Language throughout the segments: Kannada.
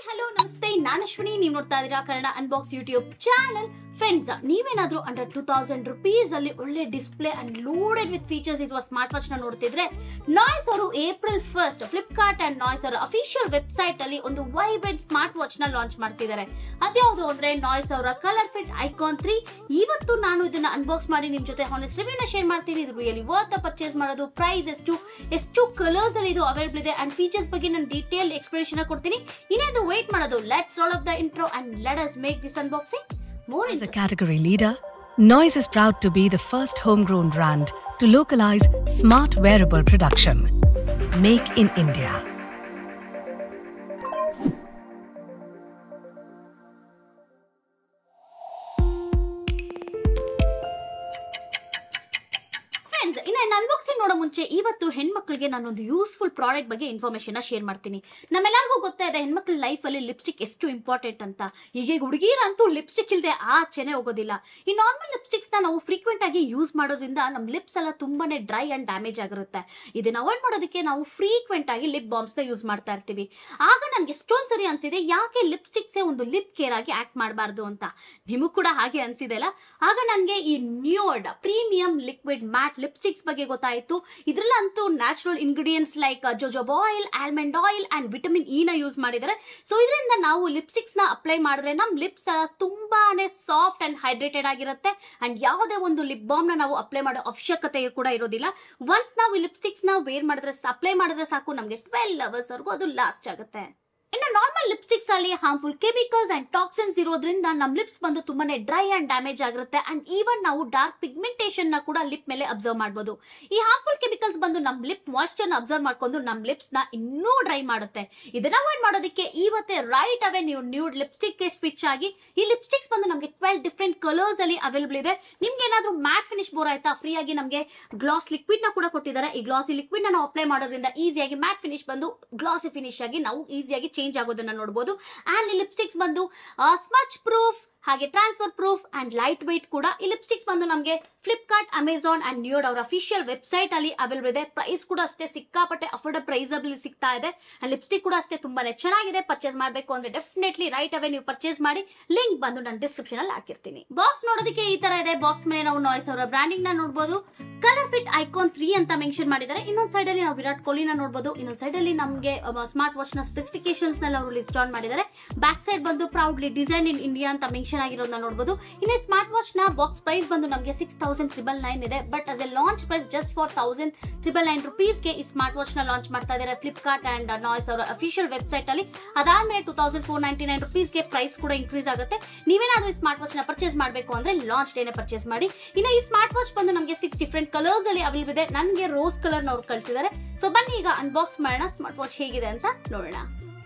ಹಲೋ ನಮಸ್ತೆ ನಾನು ಅಶ್ವಿನಿ ನೀವು ನೋಡ್ತಾ ಇದ್ದೀರಾ Kannada unbox YouTube channel friends ನೀವೇನಾದ್ರೂ ಅಂಡರ್ ಟೂ ತೌಸಂಡ್ ರುಪೀಸ್ ಅಲ್ಲಿ ಒಳ್ಳೆ display and loaded with features ಇರುವ ಸ್ಮಾರ್ಟ್ ವಾಚ್ ನ ನೋಡ್ತಿದ್ರೆ ನಾಯ್ಸ್ ಅವರು April first Flipkart and Noise ಅವರ ಅಫಿಷಿಯಲ್ ವೆಬ್ಸೈಟ್ ಅಲ್ಲಿ ಒಂದು ವೈಬ್ರೆಂಟ್ ಸ್ಮಾರ್ಟ್ ವಾಚ್ ನ ಲಾಂಚ್ ಮಾಡ್ತಿದ್ದಾರೆ ಅದ್ಯಾವುದು ಅಂದ್ರೆ ನಾಯ್ಸ್ ಅವರ ಕಲರ್ ಫಿಟ್ ಐಕಾನ್ ತ್ರೀ ಇವತ್ತು ನಾನು ಇದನ್ನ ಅನ್ಬಾಕ್ಸ್ ಮಾಡಿ ನಿಮ್ ಜೊತೆ ಹಾನೆಸ್ಟ್ ರಿವ್ಯೂನ ಶೇರ್ ಮಾಡ್ತೀನಿ ಇದು ರಿಯಲಿ ವರ್ತ್ ಪರ್ಚೇಸ್ ಮಾಡೋದು ಪ್ರೈಸ್ ಎಷ್ಟು ಎಷ್ಟು ಕಲರ್ಸ್ ಅಲ್ಲಿ ಇದು ಅವೈಲೇಬಲ್ ಇದೆ ಅಂಡ್ ಫೀಚರ್ಸ್ ಬಗ್ಗೆ ನಾನು ಡೀಟೇಲ್ ಎಕ್ಸ್ಪ್ಲನೇಷನ್ ಕೊಡ್ತೀನಿ ಇನ್ನೇದು ವೇಟ್ ಮಾಡೋದು let's roll of the intro and let us make this unboxing more As a category leader, Noise is proud to be the first homegrown brand to localize smart wearable production. Make in India. Friends ಇನ್ನು ಅನ್ಬಾಕ್ಸಿಂಗ್ ನೋಡೋ ಮುಂಚೆ ಇವತ್ತು ಹೆಣ್ಮಕ್ಳಿಗೆ ನಾನೊಂದು ಯೂಸ್ಫುಲ್ ಪ್ರಾಡಕ್ಟ್ ಬಗ್ಗೆ ಇನ್ಫಾರ್ಮೇಶನ್ ಶೇರ್ ಮಾಡ್ತೀನಿ ನಮ್ಮೆಲ್ಲರಿಗೂ ಗೊತ್ತಾ ಇದೆ ಹೆಣ್ಮಕ್ಳ ಲೈಫ್ ಅಲ್ಲಿ ಲಿಪ್ಸ್ಟಿಕ್ ಎಷ್ಟು ಇಂಪಾರ್ಟೆಂಟ್ ಅಂತ ಈಗ ಹುಡುಗಿರಂತೂ ಲಿಪ್ಸ್ಟಿಕ್ ಇಲ್ಲದೆ ಆಚೆನೆ ಹೋಗೋದಿಲ್ಲ ಈ ನಾರ್ಮಲ್ ಲಿಪ್ಸ್ಟಿಕ್ಸ್ ನ ನಾವು ಫ್ರೀಕ್ವೆಂಟ್ ಆಗಿ ಯೂಸ್ ಮಾಡೋದ್ರಿಂದ ನಮ್ಮ ಲಿಪ್ಸ್ ಎಲ್ಲ ತುಂಬಾನೇ ಡ್ರೈ ಅಂಡ್ ಡ್ಯಾಮೇಜ್ ಆಗಿರುತ್ತೆ ಇದನ್ನ ಅವಾಯ್ಡ್ ಮಾಡೋದಕ್ಕೆ ನಾವು ಫ್ರೀಕ್ವೆಂಟ್ ಆಗಿ ಲಿಪ್ ಬಾಂಬ್ಸ್ ನ ಯೂಸ್ ಮಾಡ್ತಾ ಇರ್ತೀವಿ ಆಗ ನನ್ಗೆ ಎಷ್ಟೊಂದ್ ಸರಿ ಅನ್ಸಿದೆ ಯಾಕೆ ಲಿಪ್ಸ್ಟಿಕ್ಸೇ ಒಂದು ಲಿಪ್ ಕೇರ್ ಆಗಿ ಆಕ್ಟ್ ಮಾಡಬಾರ್ದು ಅಂತ ನಿಮಗ್ ಕೂಡ ಹಾಗೆ ಅನ್ಸಿದೆ ಅಲ್ಲ ಆಗ ನನ್ಗೆ ಈ nude premium liquid matte lipsticks ಬಗ್ಗೆ ಗೊತ್ತಾಯ್ತು ಇದ್ರಲ್ಲಂತೂ natural ingredients like jojoba oil almond oil and vitamin E ನ ಯೂಸ್ ಮಾಡಿದ್ದಾರೆ ಸೊ ಇದರಿಂದ ನಾವು ಲಿಪ್ಸ್ಟಿಕ್ಸ್ ನ ಅಪ್ಲೈ ಮಾಡಿದ್ರೆ ನಮ್ ಲಿಪ್ಸ್ ತುಂಬಾನೇ ಸಾಫ್ಟ್ ಅಂಡ್ ಹೈಡ್ರೇಟೆಡ್ ಆಗಿರುತ್ತೆ ಅಂಡ್ ಯಾವುದೇ ಒಂದು ಲಿಪ್ ಬಾಮ್ ನ ನಾವು ಅಪ್ಲೈ ಮಾಡೋ ಅವಶ್ಯಕತೆ ಕೂಡ ಇರೋದಿಲ್ಲ ಒನ್ಸ್ ನಾವು ಲಿಪ್ಸ್ಟಿಕ್ಸ್ ನ ವೇರ್ ಮಾಡಿದ್ರೆ ಅಪ್ಲೈ ಮಾಡಿದ್ರೆ ಸಾಕು ನಮಗೆ ಟ್ವೆಲ್ ಅವರ್ಸ್ ವರೆಗೂ ಅದು ಲಾಸ್ಟ್ ಆಗುತ್ತೆ ಇನ್ನು ನಾರ್ಮಲ್ ಲಿಪ್ಸ್ಟಿಕ್ಸ್ ಅಲ್ಲಿ ಹಾರ್ಮ್ಫುಲ್ ಕೆಮಿಕಲ್ಸ್ ಅಂಡ್ ಟಾಕ್ಸಿನ್ಸ್ ಇರೋದ್ರಿಂದ ನಮ್ ಲಿಪ್ಸ್ ಬಂದು ತುಂಬಾನೇ ಡ್ರೈ ಅಂಡ್ ಡ್ಯಾಮೇಜ್ ಆಗಿರುತ್ತೆ ಅಂಡ್ ಈವನ್ ನಾವು ಡಾರ್ಕ್ ಪಿಗ್ಮೆಂಟೇಷನ್ ನ ಕೂಡ ಲಿಪ್ ಮೇಲೆ ಅಬ್ಸರ್ವ್ ಮಾಡಬಹುದು ಈ ಹಾರ್ಮ್ಫುಲ್ ಕೆಮಿಕಲ್ಸ್ ಬಂದು ನಮ್ ಲಿಪ್ ಮಾಯ್ಸ್ಚರ್ ನ ಅಬ್ಸರ್ವ್ ಮಾಡ್ಕೊಂಡು ನಮ್ ಲಿಪ್ಸ್ ನ ಇನ್ನೂ ಡ್ರೈ ಮಾಡುತ್ತೆ ಇದನ್ನ ಅವಾಯ್ಡ್ ಮಾಡೋದಕ್ಕೆ ಇವತ್ತೇ ರೈಟ್ ಅವೇ ನೀವು ನ್ಯೂಡ್ ಲಿಪ್ಸ್ಟಿಕ್ ಸ್ವಿಚ್ ಆಗಿ ಈ ಲಿಪ್ಸ್ಟಿಕ್ಸ್ ಬಂದು ನಮಗೆ ಟ್ವೆಲ್ ಡಿಫ್ರೆಂಟ್ ಕಲರ್ಸ್ ಅಲ್ಲಿ ಅವೈಲೇಬಲ್ ಇದೆ ನಿಮ್ಗೆ ಏನಾದ್ರೂ ಮ್ಯಾಟ್ ಫಿನಿಶ್ ಬೋರ್ ಆಯ್ತಾ ಫ್ರೀ ಆಗಿ ನಮಗೆ ಗ್ಲಾಸ್ ಲಿಕ್ವಿಡ್ ನ ಕೂಡ ಕೊಟ್ಟಿದ್ದಾರೆ ಈ ಗ್ಲಾಸಿ ಲಿಕ್ವಿಡ್ ನ ನಾವು ಅಪ್ಲೈ ಮಾಡೋದ್ರಿಂದ ಈಸಿಯಾಗಿ ಮ್ಯಾಟ್ ಫಿನಿಶ್ ಬಂದು ಗ್ಲಾಸಿ ಫಿನಿಶ್ ಆಗಿ ನಾವು ಈಸಿಯಾಗಿ ಚೇಂಜ್ ಆಗೋದನ್ನ ನೋಡಬಹುದು ಅಂಡ್ ಈ ಲಿಪ್ಸ್ಟಿಕ್ಸ್ ಬಂದು ಸ್ಮಚ್ ಪ್ರೂಫ್ ಹಾಗೆ transfer proof and light weight ಕೂಡ ಈ ಲಿಪ್ಸ್ಟಿಕ್ಸ್ ಬಂದು ನಮಗೆ ಫ್ಲಿಪ್ಕಾರ್ಟ್ ಅಮೆಝಾನ್ ಅಂಡ್ ನ್ಯೂಡ್ ಅವರ ಅಫಿಷಿಯಲ್ ವೆಬ್ಸೈಟ್ ಅಲ್ಲಿ ಅವೈಲೇಬಲ್ ಇದೆ ಪ್ರೈಸ್ ಕೂಡ ಅಷ್ಟೇ ಸಿಕ್ಕಾಪಟ್ಟೆ ಅಫೋರ್ಡ್ ಪ್ರೈಸ್ ಅಲ್ಲಿ ಸಿಗ್ತಾ ಇದೆ ಅಂಡ್ ಲಿಪ್ಸ್ಟಿಕ್ ಕೂಡ ಅಷ್ಟೇ ತುಂಬಾನೇ ಚೆನ್ನಾಗಿದೆ ಪರ್ಚೇಸ್ ಮಾಡಬೇಕು ಅಂದ್ರೆ ಡೆಫಿನೆಟ್ಲಿ ರೈಟ್ ಅವೇ ನೀವು ಪರ್ಚೇಸ್ ಮಾಡಿ ಲಿಂಕ್ ಬಂದು ನಾನು ಡಿಸ್ಕ್ರಿಪ್ಷನ್ ಅಲ್ಲಿ ಹಾಕಿರ್ತೀನಿ ಬಾಕ್ಸ್ ನೋಡೋದಕ್ಕೆ ಈ ತರ ಇದೆ ಬಾಕ್ಸ್ ಮೇಲೆ ನಾವು ನಾಯ್ಸ್ ಅವರ ಬ್ರಾಂಡಿಂಗ್ ನ ನೋಡಬಹುದು ಕಲರ್ ಫಿಟ್ ಐಕಾನ್ ತ್ರೀ ಅಂತ ಮೆನ್ಷನ್ ಮಾಡಿದ್ದಾರೆ ಇನ್ನೊಂದ್ ಸೈಡ್ ಅಲ್ಲಿ ನಾವು ವಿರಾಟ್ ಕೊಹ್ಲಿನ ನೋಡಬಹುದು ಇನ್ನೊಂದ್ ಸೈಡ್ ಅಲ್ಲಿ ನಮಗೆ ಸ್ಮಾರ್ಟ್ ವಾಚ್ ನ ಸ್ಪೆಸಿಫಿಕೇಶನ್ಸ್ ನೆಲ್ಲ ಅವರು ಲಿಸ್ಟ್ ಆನ್ ಮಾಡಿದ್ದಾರೆ ಬ್ಯಾಕ್ ಸೈಡ್ ಬಂದು ಪ್ರೌಡ್ಲಿ ಡಿಸೈನ್ ಇನ್ ಇಂಡಿಯಾ ಅಂತ ಮೆನ್ಷನ್ ಆಗಿರೋದನ್ನ ನೋಡಬಹುದು ಇನ್ನು ಸ್ಮಾರ್ಟ್ ವಾಚ್ ನ ಬಾಕ್ಸ್ ಪ್ರೈಸ್ ಬಂದು ನಮಗೆ ಸಿಕ್ಸ್ ತೌಸಂಡ್ ತ್ರಿಬಲ್ ನೈನ್ ಇದೆ but as a launch price just for thousand triple nine rupees ಗೆ ಈ ಸ್ಮಾರ್ಟ್ ವಾಚ್ ನ ಲಾಂಚ್ ಮಾಡ್ತಾ ಇದ್ದಾರೆ ಫ್ಲಿಪ್ಕಾರ್ಟ್ ಅಂಡ್ ನಾಯ್ಸ್ ಅವರ ಅಫಿಷಿಯಲ್ ವೆಬ್ಸೈಟ್ ಅಲ್ಲಿ ಅದಾದ್ಮೇಲೆ two thousand four ninety nine rupees ಗೆ ಪ್ರೈಸ್ ಕೂಡ ಇನ್ಕ್ರೀಸ್ ಆಗುತ್ತೆ ನೀವೇನಾದ್ರೂ ಈ ಸ್ಮಾರ್ಟ್ ವಾಚ್ ನ ಪರ್ಚೇಸ್ ಮಾಡಬೇಕು ಅಂದ್ರೆ ಲಾಂಚ್ ಡೇನೆ ಪರ್ಚೇಸ್ ಮಾಡಿ ಇನ್ನು ಈ ಸ್ಮಾರ್ಟ್ ವಾಚ್ ಬಂದು ನಮಗೆ ಸಿಕ್ಸ್ ಡಿಫ್ರೆಂಟ್ ಕಲರ್ಸ್ ಅಲ್ಲಿ ಅವೈಲೇಬಲ್ ಇದೆ ನನಗೆ ರೋಸ್ ಕಲರ್ ನವ್ರು ಕಳಿಸಿದ್ದಾರೆ ಸೊ ಬನ್ನಿ ಈಗ ಅನ್ಬಾಕ್ಸ್ ಮಾಡೋಣ ಸ್ಮಾರ್ಟ್ ವಾಚ್ ಹೇಗಿದೆ ಅಂತ ನೋಡೋಣ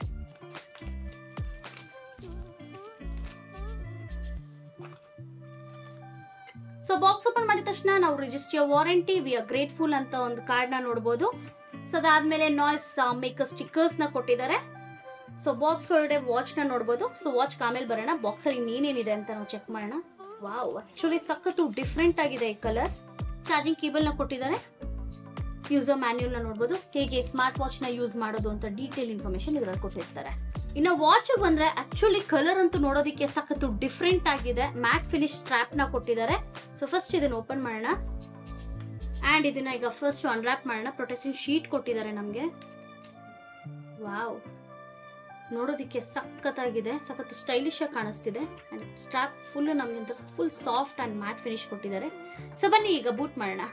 ಸೊ ಬಾಕ್ಸ್ ಓಪನ್ ಮಾಡಿದ ತಕ್ಷಣ ನಾವು register warranty we are grateful ಅಂತ ಒಂದು ಕಾರ್ಡ್ ನ ನೋಡಬಹುದು ಸೊ ಅದಾದ್ಮೇಲೆ ನಾಯ್ಸ್ ಮೇಕರ್ ಸ್ಟಿಕ್ಕರ್ಸ್ ನ ಕೊಟ್ಟಿದ್ದಾರೆ ಸೊ ಬಾಕ್ಸ್ ಒಳಗಡೆ ವಾಚ್ ನ ನೋಡಬಹುದು ಸೊ ವಾಚ್ ಆಮೇಲೆ ಬರೋಣ ಬಾಕ್ಸ್ ಅಲ್ಲಿ ಇನ್ನೇನೇನಿದೆ ಅಂತ ನಾವು ಚೆಕ್ ಮಾಡೋಣ ವಾವ್ ಆಕ್ಚುಲಿ ಸಖತ್ತು ಡಿಫ್ರೆಂಟ್ ಆಗಿದೆ ಈ ಕಲರ್ ಚಾರ್ಜಿಂಗ್ ಕೇಬಲ್ ನ ಕೊಟ್ಟಿದ್ದಾರೆ ಯೂಸರ್ ಮ್ಯಾನ್ಯಲ್ ನ ನೋಡಬಹುದು ಹೇಗೆ ಸ್ಮಾರ್ಟ್ ವಾಚ್ ನ ಯೂಸ್ ಮಾಡೋದು ಅಂತ ಡೀಟೇಲ್ ಇನ್ಫಾರ್ಮೇಶನ್ ಇದರಲ್ಲಿ ಕೊಟ್ಟಿರ್ತಾರೆ ಇನ್ನು ವಾಚ್ ಬಂದ್ರೆ ಆಕ್ಚುಲಿ ಕಲರ್ ಅಂತೂ ನೋಡೋದಕ್ಕೆ ಸಖತ್ತು ಡಿಫ್ರೆಂಟ್ ಆಗಿದೆ ಮ್ಯಾಟ್ ಫಿನಿಶ್ ಸ್ಟ್ರಾಪ್ ನ ಕೊಟ್ಟಿದ್ದಾರೆ ಸೊ ಫಸ್ಟ್ ಇದನ್ನ ಓಪನ್ ಮಾಡೋಣ ಅಂಡ್ ಇದನ್ನ ಈಗ ಫಸ್ಟ್ ಅನ್ರಾಪ್ ಮಾಡೋಣ ಪ್ರೊಟೆಕ್ಷನ್ ಶೀಟ್ ಕೊಟ್ಟಿದ್ದಾರೆ ನಮಗೆ ವಾವ್ ನೋಡೋದಕ್ಕೆ ಸಖತ್ತಾಗಿದೆ ಸಖತ್ತು ಸ್ಟೈಲಿಶ್ ಆಗಿ ಕಾಣಿಸ್ತಿದೆ ಅಂಡ್ ಸ್ಟ್ರಾಪ್ ಫುಲ್ ನಮ್ಗೆ full soft and matte finish ಕೊಟ್ಟಿದ್ದಾರೆ ಸೊ ಬನ್ನಿ ಈಗ ಬೂಟ್ ಮಾಡೋಣ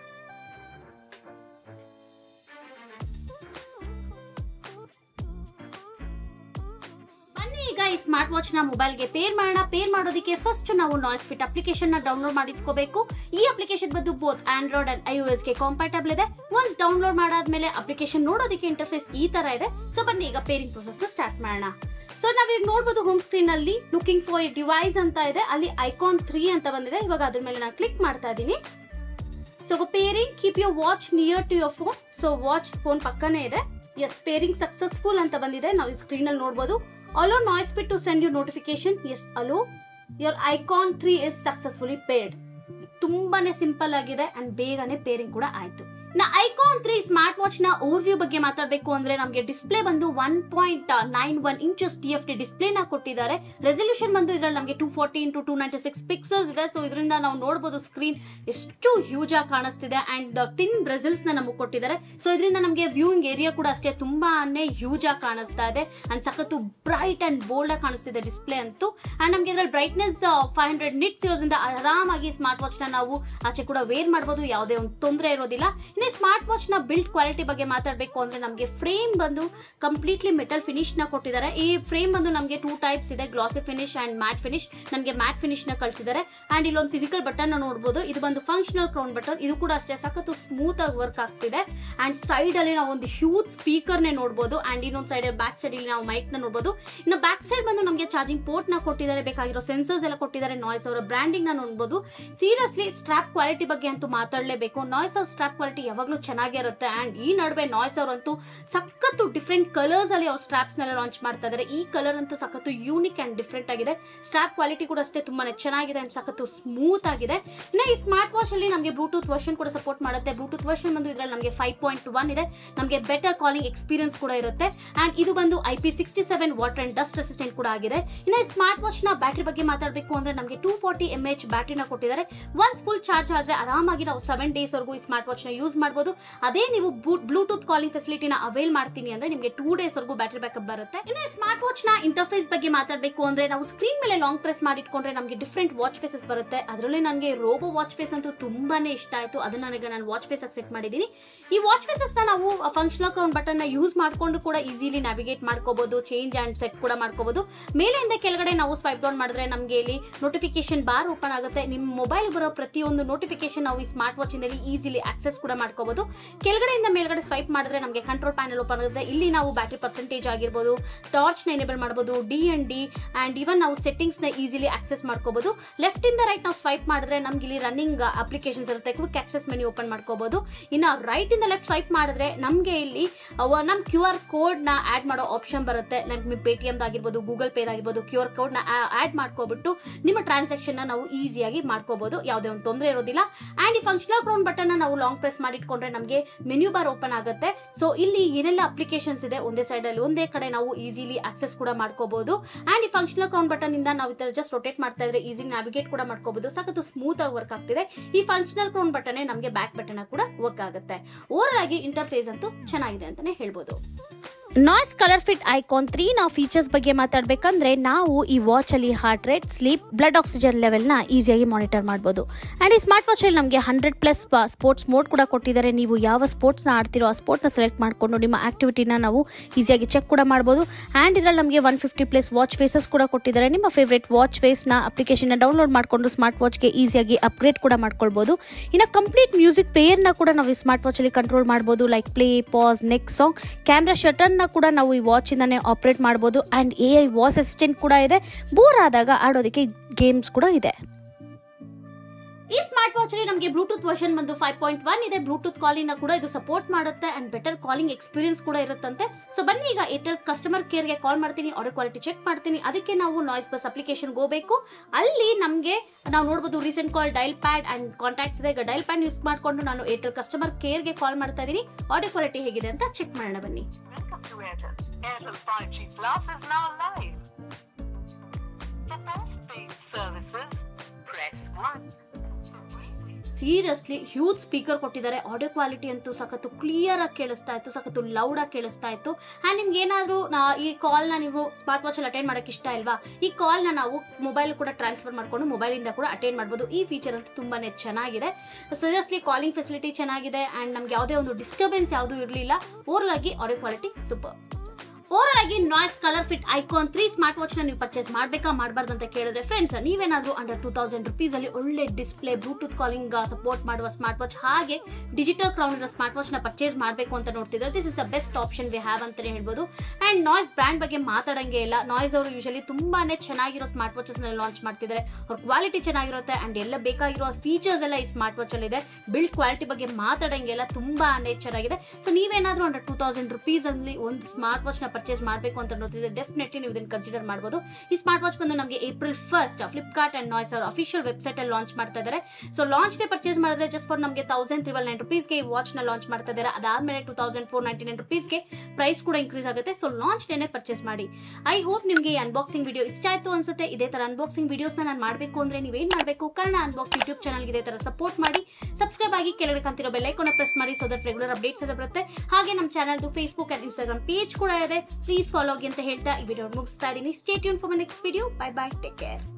ಬನ್ನಿ ಈಗ ಈ ಸ್ಮಾರ್ಟ್ ವಾಚ್ ನ ಮೊಬೈಲ್ ಗೆ ಪೇರ್ ಮಾಡೋಣ ಪೇರ್ ಮಾಡೋದಕ್ಕೆ ಫಸ್ಟ್ ನಾವು ನಾಯ್ಸ್ ಫಿಟ್ ಅಪ್ಲಿಕೇಶನ್ ನ ಡೌನ್ಲೋಡ್ ಮಾಡಿಟ್ಕೋಬೇಕು ಈ ಅಪ್ಲಿಕೇಶನ್ ಬಂದು ಬೋತ್ ಆಂಡ್ರಾಯ್ಡ್ ಅಂಡ್ ಐಒಎಸ್ ಗೆ ಕಾಂಪ್ಯಾಟಬಲ್ ಇದೆ ಒನ್ಸ್ ಡೌನ್ಲೋಡ್ ಮಾಡಾದ್ಮೇಲೆ ಅಪ್ಲಿಕೇಶನ್ ನೋಡೋದಕ್ಕೆ ಇಂಟರ್ಫೇಸ್ ಈ ತರ ಇದೆ ಸೊ ಬನ್ನಿ ಈಗ ಪೇರಿಂಗ್ ಪ್ರೊಸೆಸ್ ನ ಸ್ಟಾರ್ಟ್ ಮಾಡೋಣ ಸೊ ನಾವೀಗ ನೋಡಬಹುದು ಹೋಮ್ ಸ್ಕ್ರೀನ್ ಅಲ್ಲಿ ಲುಕಿಂಗ್ ಫಾರ್ ಡಿವೈಸ್ ಅಂತ ಇದೆ ಅಲ್ಲಿ ಐಕಾನ್ ತ್ರೀ ಅಂತ ಬಂದಿದೆ ಇವಾಗ ಅದ್ರ ಮೇಲೆ ನಾನು ಕ್ಲಿಕ್ ಮಾಡ್ತಾ ಇದ್ದೀನಿ so pairing keep your watch near to your phone so watch phone ಪಕ್ಕನೇ ಇದೆ ಎಸ್ ಪೇರಿಂಗ್ ಸಕ್ಸಸ್ಫುಲ್ ಅಂತ ಬಂದಿದೆ ನಾವು ಈ ಸ್ಕ್ರೀನ್ ಅಲ್ಲಿ ನೋಡಬಹುದು allow Noise fit to send you notifications allow your icon three is successfully paired ತುಂಬಾನೇ ಸಿಂಪಲ್ ಆಗಿದೆ ಅಂಡ್ ಬೇಗನೆ ಪೇರಿಂಗ್ ಕೂಡ ಆಯ್ತು ನಾ ಐಕಾನ್ ತ್ರೀ ಸ್ಮಾರ್ಟ್ ವಾಚ್ ನ ಓವರ್ವ್ಯೂ ಬಗ್ಗೆ ಮಾತಾಡಬೇಕು ಅಂದ್ರೆ ನಮಗೆ ಡಿಸ್ಪ್ಲೇ ಬಂದು one point nine one inches T F T display ನ ಕೊಟ್ಟಿದ್ದಾರೆ ರೆಸಲ್ಯೂಷನ್ ಬಂದು ಇದ್ರಲ್ಲಿ ನಮಗೆ two forty into two ninety six pixels ಇದೆ ಸೊ ಇದರಿಂದ ನಾವು ನೋಡಬಹುದು ಸ್ಕ್ರೀನ್ ಎಷ್ಟು ಹ್ಯೂಜ್ ಆಗಿ ಕಾಣಿಸ್ತಿದೆ ಅಂಡ್ ತಿನ್ ಬ್ರೆಸಲ್ಸ್ ನ ನಮಗೆ ಕೊಟ್ಟಿದ್ದಾರೆ ಸೊ ಇದರಿಂದ ನಮಗೆ ವ್ಯೂಯಿಂಗ್ ಏರಿಯಾ ಕೂಡ ಅಷ್ಟೇ ತುಂಬಾನೇ ಹ್ಯೂಜ್ ಆಗಿ ಕಾಣಿಸ್ತಾ ಇದೆ ಅಂಡ್ ಸಖತ್ತು ಬ್ರೈಟ್ ಅಂಡ್ ಬೋಲ್ಡ್ ಆಗಿ ಕಾಣಿಸ್ತಿದೆ ಡಿಸ್ಪ್ಲೇ ಅಂತೂ ಅಂಡ್ ನಮಗೆ ಇದ್ರಲ್ಲಿ ಬ್ರೈಟ್ನೆಸ್ ಫೈವ್ ಹಂಡ್ರೆಡ್ ನಿಟ್ಸ್ ಇರೋದ್ರಿಂದ ಆರಾಮಾಗಿ ಸ್ಮಾರ್ಟ್ ವಾಚ್ ನ ನಾವು ಆಚೆ ಕೂಡ ವೇರ್ ಮಾಡಬಹುದು ಯಾವುದೇ ಒಂದು ತೊಂದರೆ ಇರೋದಿಲ್ಲ ಇನ್ನು ಸ್ಮಾರ್ಟ್ ವಾಚ್ ನ ಬಿಲ್ಡ್ ಕ್ವಾಲಿಟಿ ಬಗ್ಗೆ ಮಾತಾಡಬೇಕು ಅಂದ್ರೆ ನಮಗೆ ಫ್ರೇಮ್ ಬಂದು ಕಂಪ್ಲೀಟ್ಲಿ ಮೆಟಲ್ ಫಿನಿಶ್ ನ ಕೊಟ್ಟಿದ್ದಾರೆ ಈ ಫ್ರೇಮ್ ಬಂದು ನಮಗೆ ಟೂ ಟೈಪ್ಸ್ ಇದೆ glossy finish and matte finish ನಮಗೆ ಮ್ಯಾಟ್ ಫಿನಿಶ್ ನ ಕಳಿಸಿದ್ದಾರೆ ಅಂಡ್ ಇಲ್ಲೊಂದು ಫಿಸಿಕಲ್ ಬಟನ್ ನೋಡಬಹುದು ಇದು ಬಂದು ಫಂಕ್ಷನಲ್ ಕ್ರೌನ್ ಬಟನ್ ಇದು ಕೂಡ ಅಷ್ಟೇ ಸಖತ್ತು ಸ್ಮೂತ್ ಆಗಿ ವರ್ಕ್ ಆಗ್ತಿದೆ ಅಂಡ್ ಸೈಡ್ ಅಲ್ಲಿ ನಾವು ಒಂದು ಹ್ಯೂಜ್ ಸ್ಪೀಕರ್ ನೇ ನೋಡಬಹುದು ಅಂಡ್ ಇನ್ನೊಂದು ಸೈಡ್ ಬ್ಯಾಕ್ ಸೈಡ್ ಇಲ್ಲಿ ನಾವು ಮೈಕ್ ನ ನೋಡಬಹುದು ಇನ್ನು ಬ್ಯಾಕ್ ಸೈಡ್ ಬಂದು ನಮಗೆ ಚಾರ್ಜಿಂಗ್ ಪೋರ್ಟ್ ನ ಕೊಟ್ಟಿದ್ದಾರೆ ಬೇಕಾಗಿರೋ ಸೆನ್ಸರ್ಸ್ ಎಲ್ಲ ಕೊಟ್ಟಿದ್ದಾರೆ ನಾಯ್ಸ್ ಅವರ ಬ್ರಾಂಡಿಂಗ್ ನ ನೋಡಬಹುದು ಸೀರಿಯಸ್ಲಿ ಸ್ಟ್ರಾಪ್ ಕ್ವಾಲಿಟಿ ಬಗ್ಗೆ ಅಂತೂ ಮಾತಾಡಲೇಬೇಕು ನಾಯ್ಸ್ ಅವ್ರ ಸ್ಟ್ರಾಪ್ ಕ್ವಾಲಿಟಿ ಯಾವಾಗಲೂ ಚೆನ್ನಾಗಿರುತ್ತೆ ಅಂಡ್ ಈ ನಡುವೆ ನಾಯ್ಸ್ ಅವರಂತೂ ಸಖತ್ತು ಡಿಫ್ರೆಂಟ್ ಕಲರ್ಸ್ ಅಲ್ಲಿ ಅವ್ರ ಸ್ಟ್ರಾಪ್ಸ್ ನೆಲ್ಲ ಲಾಂಚ್ ಮಾಡ್ತಾ ಇದ್ದಾರೆ ಈ ಕಲರ್ ಅಂತೂ ಸಖತ್ತು ಯೂನಿಕ್ ಅಂಡ್ ಡಿಫ್ರೆಂಟ್ ಆಗಿದೆ ಸ್ಟ್ರಾಪ್ ಕ್ವಾಲಿಟಿ ಕೂಡ ಅಷ್ಟೇ ತುಂಬಾನೇ ಚೆನ್ನಾಗಿದೆ ಅಂಡ್ ಸಖತ್ತು ಸ್ಮೂತ್ ಆಗಿದೆ ಇನ್ನು ಈ ಸ್ಮಾರ್ಟ್ ವಾಚ್ ಅಲ್ಲಿ ನಮಗೆ ಬ್ಲೂಟೂತ್ ವರ್ಷನ್ ಕೂಡ ಸಪೋರ್ಟ್ ಮಾಡುತ್ತೆ ಬ್ಲೂಟೂತ್ ವರ್ಷನ್ ಬಂದು ಇದ್ರಲ್ಲಿ ನಮಗೆ ಫೈವ್ ಪಾಯಿಂಟ್ ಒನ್ ಇದೆ ನಮಗೆ ಬೆಟರ್ ಕಾಲಿಂಗ್ ಎಕ್ಸ್ಪೀರಿಯನ್ಸ್ ಕೂಡ ಇರುತ್ತೆ ಅಂಡ್ ಇದು ಬಂದು I P sixty seven water and dust resistant ಕೂಡ ಆಗಿದೆ ಇನ್ನು ಈ ಸ್ಮಾರ್ಟ್ ವಾಚ್ ನ ಬ್ಯಾಟರಿ ಬಗ್ಗೆ ಮಾತಾಡಬೇಕು ಅಂದ್ರೆ ನಮಗೆ ಟೂ ಫಾರ್ಟಿ ಎಂ ಎಚ್ ಬ್ಯಾಟರಿನ ಕೊಟ್ಟಿದ್ದಾರೆ ಒನ್ಸ್ ಫುಲ್ ಚಾರ್ಜ್ ಆದ್ರೆ ಆರಾಮಾಗಿ ನಾವು ಸೆವೆನ್ ಡೇಸ್ ವರೆಗೂ ಈ ಸ್ಮಾರ್ಟ್ ವಾಚ್ ನ ಯೂಸ್ ಮಾಡಬಹುದು ಅದೇ ನೀವು ಬ್ಲೂಟೂತ್ ಕಾಲಿಂಗ್ ಫೆಸಿಲಿಟಿನ ಅವೈಲ್ ಮಾಡ್ತೀನಿ ಅಂದ್ರೆ ನಿಮಗೆ ಟೂ ಡೇಸ್ ವರೆಗೂ ಬ್ಯಾಟರಿ ಬ್ಯಾಕಪ್ ಬರುತ್ತೆ ಇನ್ನು ಸ್ಮಾರ್ಟ್ ವಾಚ್ ನ ಇಂಟರ್ಫೇಸ್ ಬಗ್ಗೆ ಮಾತಾಡಬೇಕು ಅಂದ್ರೆ ನಾವು ಸ್ಕ್ರೀನ್ ಮೇಲೆ ಲಾಂಗ್ ಪ್ರೆಸ್ ಮಾಡಿಟ್ಕೊಂಡ್ರೆ ನಮಗೆ ಡಿಫ್ರೆಂಟ್ ವಾಚ್ ಫೇಸಸ್ ಬರುತ್ತೆ ಅದರಲ್ಲಿ ನನಗೆ ರೋಬೋ ವಾಚ್ ಫೇಸ್ ಅಂತೂ ತುಂಬಾನೇ ಇಷ್ಟ ಆಯ್ತು ಅದನ್ನ ನನಗೆ ನಾನು ವಾಚ್ ಫೇಸ್ ಸೆಟ್ ಮಾಡಿದ್ದೀನಿ ಈ ವಾಚ್ ಫೇಸಸ್ ನ ನಾವು ಫಂಕ್ಷನಲ್ ಕ್ರೌನ್ ಬಟನ್ ನ ಯೂಸ್ ಮಾಡ್ಕೊಂಡು ಕೂಡ ಈಸಿಲಿ ನ್ಯಾವಿಗೇಟ್ ಮಾಡ್ಕೋಬಹುದು ಚೇಂಜ್ ಅಂಡ್ ಸೆಟ್ ಕೂಡ ಮಾಡ್ಕೋಬಹುದು ಮೇಲೆಯಿಂದ ಕೆಳಗಡೆ ನಾವು ಸ್ವೈಪ್ ಡೌನ್ ಮಾಡಿದ್ರೆ ನಮಗೆ ಇಲ್ಲಿ ನೋಟಿಫಿಕೇಶನ್ ಬಾರ್ ಓಪನ್ ಆಗುತ್ತೆ ನಿಮ್ಮ ಮೊಬೈಲ್ ಬರೋ ಪ್ರತಿಯೊಂದು ನೋಟಿಫಿಕೇಶನ್ ನಾವು ಈ ಸ್ಮಾರ್ಟ್ ವಾಚ್ ಇಂದ ಈಸಿಲಿ ಆಕ್ಸೆಸ್ ಕೂಡ ಮಾಡ್ಕೋಬಹುದು ಕೆಳಗಡೆಯಿಂದ ಮೇಲ್ಗಡೆ ಸ್ವೈಪ್ ಮಾಡಿದ್ರೆ ನಮಗೆ ಕಂಟ್ರೋಲ್ ಪ್ಯಾನಲ್ ಓಪನ್ ಆಗುತ್ತೆ ಇಲ್ಲಿ ನಾವು ಬ್ಯಾಟರಿ ಪರ್ಸೆಂಟೇಜ್ ಆಗಿರ್ಬೋದು ಟಾರ್ಚ್ ನ ಎನೇಬಲ್ ಮಾಡಬಹುದು ಡಿ ಅಂಡ್ ಡಿ ಅಂಡ್ ಇವನ್ ನಾವು ಸೆಟ್ಟಿಂಗ್ಸ್ ನ ಈಸಿಲಿ ಆಕ್ಸೆಸ್ ಮಾಡ್ಕೋಬಹುದು ಲೆಫ್ಟ್ ಇಂದ ರೈಟ್ ನಾವು ಸ್ವೈಪ್ ಮಾಡಿದ್ರೆ ನಮ್ಗೆ ಇಲ್ಲಿ ರನ್ನಿಂಗ್ ಅಪ್ಲಿಕೇಶನ್ಸ್ ಇರುತ್ತೆ ಕ್ವಿಕ್ ಆಕ್ಸೆಸ್ ಮೆನು ಓಪನ್ ಮಾಡ್ಕೋಬಹುದು ಇನ್ನು ರೈಟ್ ಇಂದ ಲೆಫ್ಟ್ ಸ್ವೈಪ್ ಮಾಡಿದ್ರೆ ನಮಗೆ ಇಲ್ಲಿ ಅವ- ನಮ್ ಕ್ಯೂ ಆರ್ ಕೋಡ್ ನ ಆಡ್ ಮಾಡೋ ಆಪ್ಷನ್ ಬರುತ್ತೆ ನಮ್ಗೆ ಪೇಟಿಎಂ ಆಗಿರ್ಬೋದು ಗೂಗಲ್ ಪೇ ಆಗಿರ್ಬೋದು ಕ್ಯೂ ಆರ್ ಕೋಡ್ ನ ಆಡ್ ಮಾಡ್ಕೋಬಿಟ್ಟು ನಿಮ್ಮ ಟ್ರಾನ್ಸಾಕ್ಷನ್ ನ ನಾವು ಈಸಿಯಾಗಿ ಮಾಡ್ಕೋಬಹುದು ಯಾವುದೇ ಒಂದು ತೊಂದರೆ ಇರೋದಿಲ್ಲ ಅಂಡ್ ಈ ಫಂಕ್ಷನಲ್ ಕ್ರೌನ್ ಬಟನ್ ನಾವು ಲಾಂಗ್ ಪ್ರೆಸ್ ಮಾಡಿಟ್ಕೊಂಡ್ರೆ ನಮಗೆ ಮೆನ್ಯೂ ಬಾರ್ ಓಪನ್ ಆಗುತ್ತೆ ಸೊ ಇಲ್ಲಿ ಏನೆಲ್ಲ ಅಪ್ಲಿಕೇಶನ್ಸ್ ಇದೆ ಒಂದೇ ಸೈಡ್ ಅಲ್ಲಿ ಒಂದೇ ಕಡೆ ನಾವು ಈಸಿಲಿ ಆಕ್ಸೆಸ್ ಕೂಡ ಮಾಡ್ಕೋಬಹುದು ಅಂಡ್ ಈ ಫಂಕ್ಷನಲ್ ಕ್ರೌನ್ ಬಟನ್ ಇಂದ ನಾವು ಈ ತರ ಜಸ್ಟ್ ರೊಟೇಟ್ ಮಾಡ್ತಾ ಇದ್ರೆ ಈಸಿ ನ್ಯಾವಿಗೇಟ್ ಕೂಡ ಮಾಡ್ಕೋಬಹುದು ಸಾಕತ್ತು ಸ್ಮೂತ್ ಆಗಿ ವರ್ಕ್ ಆಗ್ತಿದೆ ಈ ಫಂಕ್ಷನಲ್ ಕ್ರೌನ್ ಬಟನ್ ನಮಗೆ ಬ್ಯಾಕ್ ಬಟನ್ ಕೂಡ ವರ್ಕ್ ಆಗುತ್ತೆ ಓವರ್ ಆಗಿ ಇಂಟರ್ಫೇಸ್ ಅಂತೂ ಚೆನ್ನಾಗಿದೆ ಅಂತಾನೆ ಹೇಳ್ಬೋದು Noise colour fit icon three ನಾವು ಫೀಚರ್ಸ್ ಬಗ್ಗೆ ಮಾತಾಡಬೇಕಂದ್ರೆ ನಾವು ಈ ವಾಚ್ ಅಲ್ಲಿ heart rate sleep blood oxygen ಲೆವೆಲ್ನ ಈಸಿಯಾಗಿ ಮಾನಿಟರ್ ಮಾಡ್ಬೋದು ಆ್ಯಂಡ್ ಈ ಸ್ಮಾರ್ಟ್ ವಾಚ್ ಅಲ್ಲಿ ನಮಗೆ ಹಂಡ್ರೆಡ್ ಪ್ಲಸ್ ಸ್ಪೋರ್ಟ್ಸ್ ಮೋಡ್ ಕೂಡ ಕೊಟ್ಟಿದ್ದಾರೆ ನೀವು ಯಾವ ಸ್ಪೋರ್ಟ್ಸ್ನ ಆಡ್ತಿರೋ ಆ ಸ್ಪೋರ್ಟ್ನ ಸೆಲೆಕ್ಟ್ ಮಾಡಿಕೊಂಡು ನಿಮ್ಮ ಆಕ್ಟಿವಿಟಿನ ನಾವು ಈಸಿಯಾಗಿ ಚೆಕ್ ಕೂಡ ಮಾಡ್ಬೋದು ಆ್ಯಂಡ್ ಇದರಲ್ಲಿ ನಮಗೆ one fifty plus watch faces ಕೂಡ ಕೊಟ್ಟಿದ್ದಾರೆ ನಿಮ್ಮ ಫೇವ್ರೇಟ್ ವಾಚ್ ಫೇಸ್ನ ಅಪ್ಲಿಕೇಶನ್ನ ಡೌನ್ಲೋಡ್ ಮಾಡಿಕೊಂಡು ಸ್ಮಾರ್ಟ್ ವಾಚ್ಗೆ ಈಸಿಯಾಗಿ ಅಪ್ಗ್ರೇಡ್ ಕೂಡ ಮಾಡ್ಕೊಳ್ಬೋದು ಇನ್ನು ಕಂಪ್ಲೀಟ್ ಮ್ಯೂಸಿಕ್ ಪ್ಲೇಯರ್ನ ಕೂಡ ನಾವು ಈ ಸ್ಮಾರ್ಟ್ ವಾಚಲ್ಲಿ ಕಂಟ್ರೋಲ್ ಮಾಡ್ಬೋದು like play pause next song camera ಶಟರ್ನ ಕೂಡ ನಾವು ಈ ವಾಚ್ ಇಂದಾನೆ ಆಪರೇಟ್ ಮಾಡ್ಬೋದು and A I voice assistant ಕೂಡ ಇದೆ ಬೋರ್ ಆದಾಗ ಆಡೋದಕ್ಕೆ ಗೇಮ್ಸ್ ಕೂಡ ಇದೆ ಈ ಸ್ಮಾರ್ಟ್ ವಾಚ್ ಅಲ್ಲಿ ನಮಗೆ ಬ್ಲೂಟೂತ್ ವರ್ಷನ್ ಬಂದು ಫೈವ್ ಪಾಯಿಂಟ್ ಒನ್ ಇದೆ ಬ್ಲೂಟೂತ್ ಕಾಲಿಂಗ್ ಕೂಡ ಇದು ಸಪೋರ್ಟ್ ಮಾಡುತ್ತೆ ಅಂಡ್ ಬೆಟರ್ ಕಾಲಿಂಗ್ ಎಕ್ಸ್ಪೀರಿಯನ್ಸ್ ಕೂಡ ಇರುತ್ತಂತೆ ಸೊ ಬನ್ನಿ ಈಗ ಏರ್ಟೆಲ್ ಕಸ್ಟಮರ್ ಕೇರ್ಗೆ ಕಾಲ್ ಮಾಡ್ತೀನಿ ಆಡಿಯೋ ಕ್ವಾಲಿಟಿ ಚೆಕ್ ಮಾಡ್ತೀನಿ ಅದಕ್ಕೆ ನಾವು ನಾಯ್ಸ್ ಬಸ್ ಅಪ್ಲಿಕೇಶನ್ ಹೋಗಬೇಕು ಅಲ್ಲಿ ನಮಗೆ ನಾವು ನೋಡಬಹುದು recent call dial pad and contacts ಇದೆ ಈಗ ಡೈಲ್ ಪ್ಯಾಡ್ ಯೂಸ್ ಮಾಡಿಕೊಂಡು ನಾನು ಏರ್ಟೆಲ್ ಕಸ್ಟಮರ್ ಕೇರ್ಗೆ ಕಾಲ್ ಮಾಡ್ತಾ ಇದ್ದೀನಿ ಆಡಿಯೋ ಕ್ವಾಲಿಟಿ ಹೇಗಿದೆ ಅಂತ ಚೆಕ್ ಮಾಡೋಣ ಬನ್ನಿ Welcome to Airtel. Airtel 5G Plus is now live. For postpaid services, press 1. Seriously huge speaker ಕೊಟ್ಟಿದ್ದಾರೆ ಆಡಿಯೋ ಕ್ವಾಲಿಟಿ ಅಂತೂ ಸಖತ್ತು ಕ್ಲಿಯರ್ ಆಗಿ ಕೇಳಿಸ್ತಾ ಇತ್ತು ಸಖತ್ತು ಲೌಡ್ ಆಗಿ ಕೇಳಿಸ್ತಾ ಇತ್ತು ಆ್ಯಂಡ್ ನಿಮ್ಗೆ ಏನಾದರೂ ಈ ಕಾಲ್ನ ನೀವು ಸ್ಮಾರ್ಟ್ ವಾಚಲ್ಲಿ ಅಟೆಂಡ್ ಮಾಡೋಕೆ ಇಷ್ಟ ಇಲ್ವಾ ಈ ಕಾಲ್ನ ನಾವು ಮೊಬೈಲ್ ಕೂಡ ಟ್ರಾನ್ಸ್ಫರ್ ಮಾಡ್ಕೊಂಡು ಮೊಬೈಲಿಂದ ಕೂಡ ಅಟೆಂಡ್ ಮಾಡ್ಬೋದು ಈ ಫೀಚರ್ ಅಂತೂ ತುಂಬಾನೇ ಚೆನ್ನಾಗಿದೆ ಸೀರಿಯಸ್ಲಿ ಕಾಲಿಂಗ್ ಫೆಸಿಲಿಟಿ ಚೆನ್ನಾಗಿದೆ ಆ್ಯಂಡ್ ನಮ್ಗೆ ಯಾವುದೇ ಒಂದು ಡಿಸ್ಟರ್ಬೆನ್ಸ್ ಯಾವುದೂ ಇರಲಿಲ್ಲ ಓವರ್ ಆಗಿ ಆಡಿಯೋ ಕ್ವಾಲಿಟಿ ಸೂಪರ್ ಓವರ್ ಆಗಿ Noise colour fit icon three smart watch ನ ನೀವು ಪರ್ಚೇಸ್ ಮಾಡಬೇಕಾ ಮಾಡಬಾರ್ದು ಅಂತ ಕೇಳಿದ್ರೆ ಫ್ರೆಂಡ್ಸ್ ನೀವೇನಾದ್ರೂ ಅಂಡರ್ ಟೂ ತೌಸಂಡ್ ರುಪೀಸ್ ಅಲ್ಲಿ ಒಳ್ಳೆ ಡಿಸ್ಪ್ಲೇ ಬ್ಲೂಟೂತ್ ಕಾಲಿಂಗ್ ಸಪೋರ್ಟ್ ಮಾಡುವ ಸ್ಮಾರ್ಟ್ ವಾಚ್ ಹಾಗೆ ಡಿಜಿಟಲ್ ಕ್ರೌನ್ ಇರೋ ಸ್ಮಾರ್ಟ್ ವಾಚ್ ನ ಪರ್ಚೇಸ್ ಮಾಡಬೇಕು ಅಂತ ನೋಡ್ತಿದ್ರೆ this is the best option we have ಅಂತಾನೆ ಹೇಳ್ಬೋದು ಅಂಡ್ ನಾಯ್ಸ್ ಬ್ರ್ಯಾಂಡ್ ಬಗ್ಗೆ ಮಾತಾಡಂಗೆ ಇಲ್ಲ ನಾಯ್ಸ್ ಅವರು ಯೂಶಲಿ ತುಂಬಾನೇ ಚೆನ್ನಾಗಿರೋ ಸ್ಮಾರ್ಟ್ ವಾಚಸ್ ನ ಲಾಂಚ್ ಮಾಡ್ತಿದ್ದಾರೆ ಅವ್ರ ಕ್ವಾಲಿಟಿ ಚೆನ್ನಾಗಿರುತ್ತೆ ಅಂಡ್ ಎಲ್ಲ ಬೇಕಾಗಿರೋ ಫೀಚರ್ಸ್ ಎಲ್ಲ ಈ ಸ್ಮಾರ್ಟ್ ವಾಚ್ ಅಲ್ಲಿ ಇದೆ ಬಿಲ್ಡ್ ಕ್ವಾಲಿಟಿ ಬಗ್ಗೆ ಮಾತಾಡಂಗೆ ಇಲ್ಲ ತುಂಬಾನೇ ಚೆನ್ನಾಗಿದೆ ಸೊ ನೀವೇನಾದ್ರೂ ಅಂಡರ್ ಟೂ ತೌಸಂಡ್ ರುಪೀಸ್ ಅಲ್ಲಿ ಒಂದು ಸ್ಮಾರ್ಟ್ ವಾಚ್ ನ ಪರ್ಚೇಸ್ ಮಾಡಬೇಕು ಅಂತ ನೋಡ್ತಿದ್ರೆ ಡೆಫಿನೆಟ್ಲಿ ನೀವು ಇದನ್ನ ಕನ್ಸಿಡರ್ ಮಾಡಬಹುದು ಈ ಸ್ಮಾರ್ಟ್ ವಾಚ್ ಬಂದು ನಮಗೆ April first Flipkart and Noise ಅವ್ರ ಅಫಿಷಿಯಲ್ ವೆಬ್ಸೈಟ್ ಅಲ್ಲಿ ಲಾಂಚ್ ಮಾಡ್ತಾ ಇದ್ದಾರೆ ಸೊ ಲಾಂಚ್ ಡೇ ಪರ್ಚೇಸ್ ಮಾಡಿದ್ರೆ ಜಸ್ಟ್ ಫಾರ್ ನಮಗೆ ತೌಸಂಡ್ ತ್ರಿಬಲ್ ನೈನ್ ರುಪೀಸ್ಗೆ ಈ ವಾಚ್ ನ ಲಾಂಚ್ ಮಾಡ್ತಾ ಇದ್ದಾರೆ ಅದಾದ್ಮೇಲೆ two thousand four ninety nine ರುಪೀಸ್ಗೆ ಪ್ರೈಸ್ ಕೂಡ ಇನ್ಕ್ರೀಸ್ ಆಗುತ್ತೆ ಸೊ ಲಾಂಚ್ ಡೇನೆ ಪರ್ಚೇಸ್ ಮಾಡಿ ಐ ಹೋಪ್ ನಿಮಗೆ ಈ ಅನ್ಬಾಕ್ಸಿಂಗ್ ವಿಡಿಯೋ ಇಷ್ಟ ಆಯ್ತು ಅನ್ಸುತ್ತೆ ಇದೇ ತರ ಅನ್ಬಾಕ್ಸಿಂಗ್ ವಿಡಿಯೋಸ್ ನಾನು ಮಾಡಬೇಕು ಅಂದ್ರೆ ನೀವೇನ್ ಮಾಡಬೇಕು ಕನ್ನಡ ಅನ್ಬಾಕ್ಸ್ ಯೂಟ್ಯೂಬ್ ಚಾನಲ್ ಇದೇ ತರ ಸಪೋರ್ಟ್ ಮಾಡಿ ಸಬ್ಸ್ಕ್ರೈಬ್ ಆಗಿ ಕೆಳಗಡೆ ಕಾಣ್ತಿರೋ ಬೆಲ್ ಐಕಾನ್ ಪ್ರೆಸ್ ಮಾಡಿ ಸೊ ದಟ್ ರೆಗ್ಯುಲರ್ ಅಪ್ಡೇಟ್ಸ್ ಎಲ್ಲ ಬರುತ್ತೆ ಹಾಗೆ ನಮ್ಮ ಚಾನಲ್ದು ಫೇಸ್ಬುಕ್ ಅಂಡ್ ಇನ್ಸ್ಟಾಗ್ರಾಮ್ ಪೇಜ್ ಕೂಡ ಇದೆ ಪ್ಲೀಸ್ ಫಾಲೋ ಆಗಿ ಅಂತ ಹೇಳ್ತಾ ಈ ವಿಡಿಯೋ ಮುಗಿಸ್ತಾ ಇದೀನಿ ಸ್ಟೇಟ್ ಯೂನ್ for my next video bye bye take care